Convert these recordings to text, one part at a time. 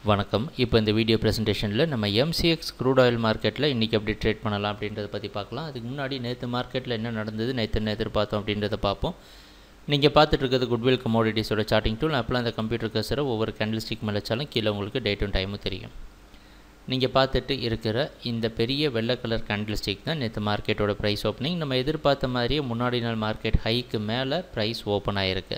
வணக்கம் இப்போ இந்த வீடியோ ப்ரெசன்டேஷனில் நம்ம எம்சிஎக்ஸ் க்ரூட் ஆயில் மார்க்கெட்டில் இன்றைக்கி எப்படி ட்ரேட் பண்ணலாம் அப்படின்றத பற்றி பார்க்கலாம் அதுக்கு முன்னாடி நேற்று மார்க்கெட்டில் என்ன நடந்தது நேற்று என்ன எதிர்பார்த்தோம் அப்படின்றத பார்ப்போம் நீங்கள் பார்த்துட்டு இருக்கிறது குட்வில் கமோடிட்டிஸோட சார்ட்டிங் டூல் அப்போலாம் அந்த கம்ப்யூட்டர் கசரை ஒவ்வொரு கேண்டில்ஸ்டிக் மேலே வச்சாலும் கீழே உங்களுக்கு டேட்டும் டைமும் தெரியும் நீங்கள் பார்த்துட்டு இருக்கிற இந்த பெரிய வெள்ளை கலர் கேண்டில்ஸ்டிக் தான் நேற்று மார்க்கெட்டோட ப்ரைஸ் ஓப்பனிங் நம்ம எதிர்பார்த்த மாதிரியே முன்னாடி நாள் மார்க்கெட் ஹைக்கு மேலே ப்ரைஸ் ஓப்பன் ஆகிருக்கு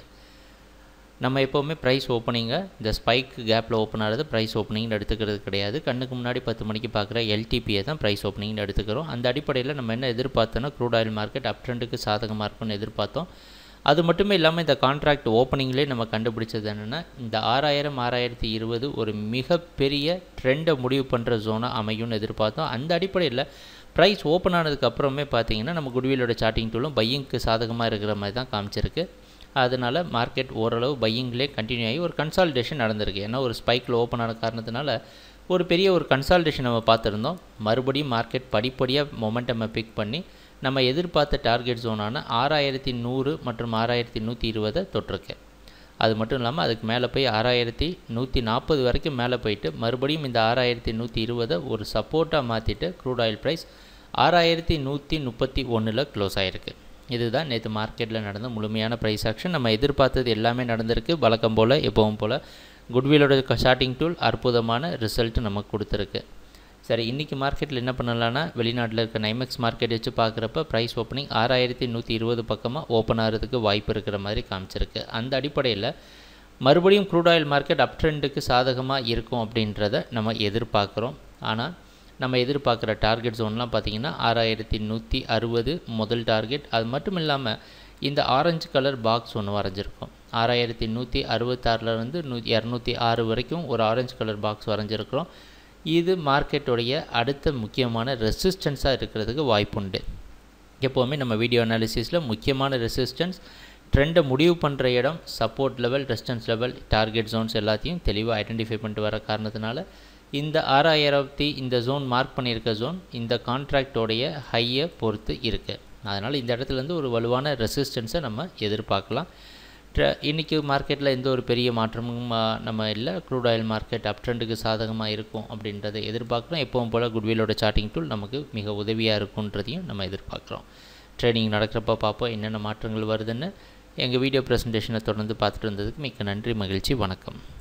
நம்ம எப்போவுமே ப்ரைஸ் ஓப்பனிங்கை இந்த ஸ்பைக் கேப்பில் ஓப்பன் ஆகிறது ப்ரைஸ் ஓப்பனிங் எடுத்துக்கிறது கிடையாது கண்ணுக்கு முன்னாடி பத்து மணிக்கு பார்க்குற எல்டிபியை தான் ப்ரைஸ் ஓப்பனிங் எடுத்துக்கிறோம் அந்த அடிப்படையில் நம்ம என்ன எதிர்பார்த்தோன்னா க்ரூட் ஆயில் மார்க்கெட் அப் ட்ரெண்டுக்கு சாதகமாக இருக்கும்னு எதிர்பார்த்தோம் அது மட்டுமே இல்லாமல் இந்த கான்ட்ராக்ட் ஓப்பனிங்லேயே நம்ம கண்டுபிடிச்சது என்னென்னா இந்த ஆறாயிரம் ஆறாயிரத்தி இருபது ஒரு மிகப்பெரிய ட்ரெண்டை முடிவு பண்ணுற ஜோனாக அமையும்னு எதிர்பார்த்தோம் அந்த அடிப்படையில் ப்ரைஸ் ஓப்பன் ஆனதுக்கு அப்புறமே பார்த்தீங்கன்னா நம்ம குட்விலோட சார்ட்டிங் டூலும் பையிங்க்கு சாதகமாக இருக்கிற மாதிரி தான் காமிச்சிருக்கு அதனால் மார்க்கெட் ஓரளவு பையிங்லேயே கண்டினியூ ஆகி ஒரு கன்சால்டேஷன் நடந்திருக்கு ஏன்னா ஒரு ஸ்பைக்கில் ஓப்பன் ஆன காரணத்தினால ஒரு பெரிய ஒரு கன்சால்டேஷன் நம்ம பார்த்துருந்தோம் மறுபடியும் மார்க்கெட் படிப்படியாக மொமெண்டமை பிக் பண்ணி நம்ம எதிர்பார்த்த டார்கெட் ஜோனான ஆறாயிரத்தி நூறு மற்றும் ஆறாயிரத்தி நூற்றி இருபதை தொட்டிருக்கு அது மட்டும் இல்லாமல் அதுக்கு மேலே போய் ஆறாயிரத்தி நூற்றி நாற்பது வரைக்கும் மேலே போயிட்டு மறுபடியும் இந்த ஆறாயிரத்தி நூற்றி இருபதை ஒரு சப்போர்ட்டாக மாற்றிட்டு க்ரூட் ஆயில் ப்ரைஸ் ஆறாயிரத்தி நூற்றி முப்பத்தி ஒன்றில் க்ளோஸ் ஆகிருக்கு இதுதான் நேற்று மார்க்கெட்டில் நடந்த முழுமையான ப்ரைஸ் ஆக்ஷன் நம்ம எதிர்பார்த்தது எல்லாமே நடந்திருக்கு வழக்கம் போல் எப்பவும் போல் குட்விலோட ஷார்ட்டிங் டூல் அற்புதமான ரிசல்ட் நமக்கு கொடுத்துருக்கு சரி இன்றைக்கி மார்க்கெட்டில் என்ன பண்ணலான்னா வெளிநாட்டில் இருக்க நைமெக்ஸ் மார்க்கெட் வச்சு பார்க்குறப்ப ப்ரைஸ் ஓப்பனிங் ஆறாயிரத்தி நூற்றி இருபது பக்கமாக ஓப்பன் ஆகிறதுக்கு வாய்ப்பு இருக்கிற மாதிரி காமிச்சிருக்கு அந்த அடிப்படையில் மறுபடியும் க்ரூட் ஆயில் மார்க்கெட் அப் ட்ரெண்டுக்கு சாதகமாக இருக்கும் அப்படின்றத நம்ம எதிர்பார்க்குறோம் ஆனால் நம்ம எதிர்பார்க்குற டார்கெட் ஜோன்லாம் பார்த்திங்கன்னா ஆறாயிரத்தி நூற்றி அறுபது முதல் டார்கெட் அது மட்டும் இல்லாமல் இந்த ஆரஞ்சு கலர் பாக்ஸ் ஒன்று வரைஞ்சிருக்கோம் ஆறாயிரத்தி நூற்றி அறுபத்தாறில் நூ இரநூத்தி ஆறு வரைக்கும் ஒரு ஆரஞ்சு கலர் பாக்ஸ் வரைஞ்சிருக்கிறோம் இது மார்க்கெட்டுடைய அடுத்த முக்கியமான ரெசிஸ்டன்ஸாக இருக்கிறதுக்கு வாய்ப்புண்டு எப்போவுமே நம்ம வீடியோ அனாலிசிஸில் முக்கியமான ரெசிஸ்டன்ஸ் ட்ரெண்டை முடிவு பண்ணுற இடம் support level resistance level target zones எல்லாத்தையும் தெளிவாக ஐடென்டிஃபை பண்ணிட்டு வர காரணத்தினால இந்த ஆறாயிரத்தி இந்த ஜோன் மார்க் பண்ணியிருக்க ஜோன் இந்த கான்ட்ராக்டோடைய ஹையை பொறுத்து இருக்குது அதனால் இந்த இடத்துலேருந்து ஒரு வலுவான ரெசிஸ்டன்ஸை நம்ம எதிர்பார்க்கலாம் இன்றைக்கி மார்க்கெட்டில் எந்த ஒரு பெரிய மாற்றமும் நம்ம இல்லை க்ரூட் ஆயில் மார்க்கெட் அப் ட்ரெண்டுக்கு சாதகமாக இருக்கும் அப்படின்றத எதிர்பார்க்குறோம் எப்பவும் போல் குட்விலோட சார்ட்டிங் டூல் நமக்கு மிக உதவியாக இருக்குன்றதையும் நம்ம எதிர்பார்க்குறோம் ட்ரேடிங் நடக்கிறப்ப பார்ப்போம் என்னென்ன மாற்றங்கள் வருதுன்னு எங்கள் வீடியோ ப்ரெசன்டேஷனை தொடர்ந்து பார்த்துட்டு இருந்ததுக்கு மிக்க நன்றி மகிழ்ச்சி வணக்கம்